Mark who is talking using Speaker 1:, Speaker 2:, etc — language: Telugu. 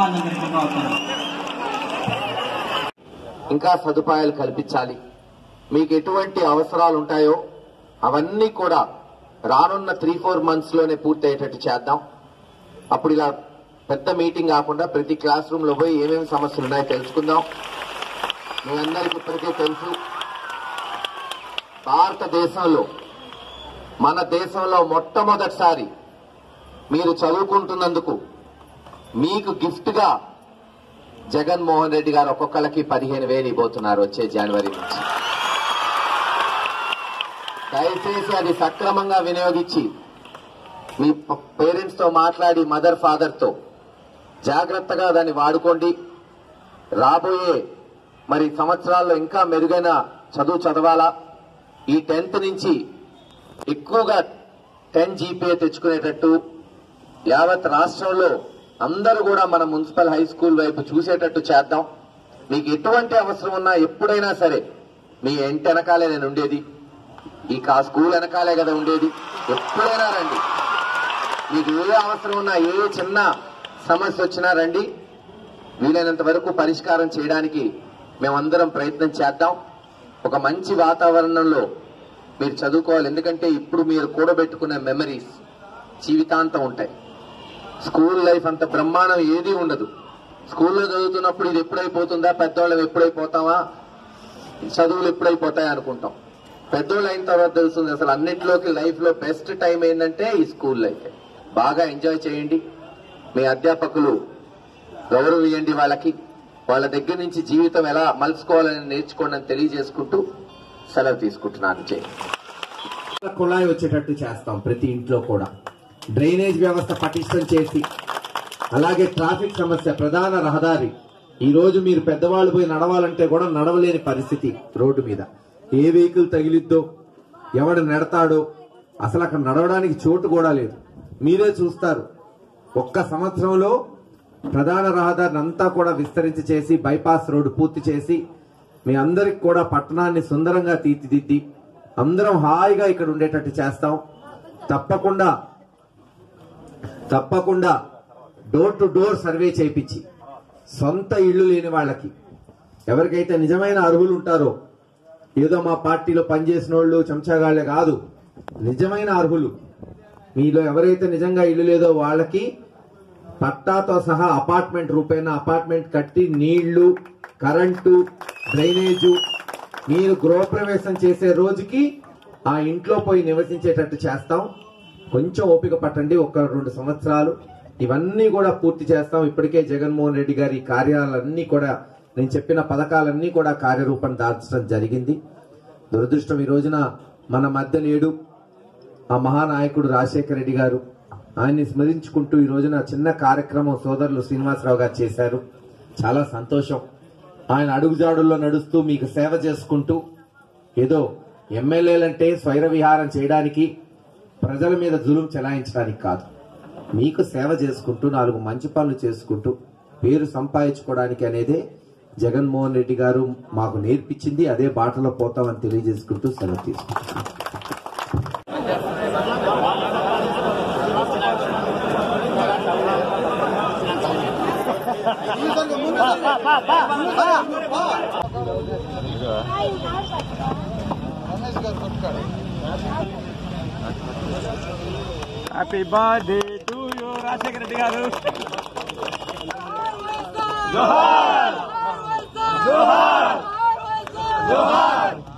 Speaker 1: పాల్గొనడానికి కోరుతున్నాను
Speaker 2: ఇంకా సదుపాయాలు కల్పించాలి మీకు ఎటువంటి అవసరాలు ఉంటాయో అవన్నీ కూడా రానున్న త్రీ ఫోర్ మంత్స్ లోనే పూర్తయ్యేటట్టు చేద్దాం అప్పుడు ఇలా పెద్ద మీటింగ్ కాకుండా ప్రతి క్లాస్ రూమ్ లో పోయి ఏమేమి సమస్యలు ఉన్నాయో తెలుసుకుందాం మీ అందరికీ ఇప్పటికే తెలుసు భారతదేశంలో మన దేశంలో మొట్టమొదటిసారి మీరు చదువుకుంటున్నందుకు మీకు గిఫ్ట్ గా జగన్మోహన్ రెడ్డి గారు ఒక్కొక్కరికి పదిహేను వేలు ఇవ్వబోతున్నారు వచ్చే జనవరి నుంచి దయచేసి అది సక్రమంగా వినియోగించి మీ పేరెంట్స్ తో మాట్లాడి మదర్ ఫాదర్ తో జాగ్రత్తగా దాన్ని వాడుకోండి రాబోయే మరి సంవత్సరాల్లో ఇంకా మెరుగైన చదువు చదవాలా ఈ టెన్త్ నుంచి ఎక్కువగా టెన్ జీపీఏ తెచ్చుకునేటట్టు యావత్ రాష్ట్రంలో అందరూ కూడా మన మున్సిపల్ హై స్కూల్ వైపు చూసేటట్టు చేద్దాం మీకు ఎటువంటి అవసరం ఉన్నా ఎప్పుడైనా సరే మీ ఇంటి వెనకాలే నేను ఉండేది ఈ కా స్కూల్ వెనకాలే కదా ఉండేది ఎప్పుడైనా రండి మీకు ఏ అవసరం ఉన్నా ఏ చిన్న సమస్య వచ్చినా రండి వీలైనంత వరకు పరిష్కారం చేయడానికి మేమందరం ప్రయత్నం చేద్దాం ఒక మంచి వాతావరణంలో మీరు చదువుకోవాలి ఎందుకంటే ఇప్పుడు మీరు కూడబెట్టుకునే మెమరీస్ జీవితాంతం ఉంటాయి స్కూల్ లైఫ్ అంత బ్రహ్మాండం ఏదీ ఉండదు స్కూల్లో చదువుతున్నప్పుడు ఇది ఎప్పుడైపోతుందా పెద్దవాళ్ళం ఎప్పుడైపోతామా చదువులు ఎప్పుడైపోతాయి అనుకుంటాం పెద్దోళ్ళు అయిన తర్వాత తెలుస్తుంది అసలు అన్నింటిలోకి లైఫ్ లో బెస్ట్ టైం ఏంటంటే ఈ స్కూల్ లైఫ్ బాగా ఎంజాయ్ చేయండి మీ అధ్యాపకులు గౌరవం ఇవ్వండి వాళ్ళకి వాళ్ళ దగ్గర నుంచి జీవితం ఎలా మలుచుకోవాలని నేర్చుకోండి అని తెలియజేసుకుంటూ సెలవు తీసుకుంటున్నాను జై
Speaker 3: కుళాయి వచ్చేటట్టు చేస్తాం ప్రతి ఇంట్లో కూడా డ్రైనేజ్ వ్యవస్థ పటిష్టం చేసి అలాగే ట్రాఫిక్ సమస్య ప్రధాన రహదారి ఈ రోజు మీరు పెద్దవాళ్ళు పోయి నడవాలంటే కూడా నడవలేని పరిస్థితి రోడ్డు మీద ఏ వెహికల్ తగిలిద్దో ఎవడు నెడతాడో అసలు అక్కడ నడవడానికి చోటు కూడా లేదు మీరే చూస్తారు ఒక్క సంవత్సరంలో ప్రధాన రహదారిని అంతా కూడా విస్తరించి చేసి బైపాస్ రోడ్డు పూర్తి చేసి మీ అందరికి కూడా పట్టణాన్ని సుందరంగా తీర్చిదిద్ది అందరం హాయిగా ఇక్కడ ఉండేటట్టు చేస్తాం తప్పకుండా తప్పకుండా డోర్ టు డోర్ సర్వే చేయించి సొంత ఇల్లు లేని వాళ్ళకి ఎవరికైతే నిజమైన అర్హులు ఉంటారో ఏదో మా పార్టీలో పనిచేసిన వాళ్ళు చెంచాగాళ్లే కాదు నిజమైన అర్హులు మీలో ఎవరైతే నిజంగా ఇల్లు లేదో వాళ్ళకి పట్టాతో సహా అపార్ట్మెంట్ రూపేణ అపార్ట్మెంట్ కట్టి నీళ్లు కరెంటు డ్రైనేజు మీరు గృహప్రవేశం చేసే రోజుకి ఆ ఇంట్లో పోయి నివసించేటట్టు చేస్తాం కొంచెం ఓపిక పట్టండి ఒక రెండు సంవత్సరాలు ఇవన్నీ కూడా పూర్తి చేస్తాం ఇప్పటికే జగన్మోహన్ రెడ్డి గారి కార్యాలన్నీ కూడా నేను చెప్పిన పథకాలన్నీ కూడా కార్యరూపం దాల్చడం జరిగింది దురదృష్టం ఈ రోజున మన మధ్య నేడు ఆ మహానాయకుడు రాజశేఖర రెడ్డి గారు ఆయన్ని స్మరించుకుంటూ ఈ రోజున చిన్న కార్యక్రమం సోదరులు శ్రీనివాసరావు గారు చేశారు చాలా సంతోషం ఆయన అడుగుజాడుల్లో నడుస్తూ మీకు సేవ చేసుకుంటూ ఏదో ఎమ్మెల్యేలంటే స్వైర విహారం చేయడానికి ప్రజల మీద జులుం చెలాయించడానికి కాదు మీకు సేవ చేసుకుంటూ నాలుగు మంచి పనులు చేసుకుంటూ పేరు సంపాదించుకోవడానికి అనేదే జగన్మోహన్ రెడ్డి గారు మాకు నేర్పించింది అదే బాటలో పోతామని తెలియజేసుకుంటూ సెలవు తీసుకుంటాం
Speaker 4: happy birthday to you Rajasekhara Reddy garu
Speaker 5: జోహార్ జోహార్ జోహార్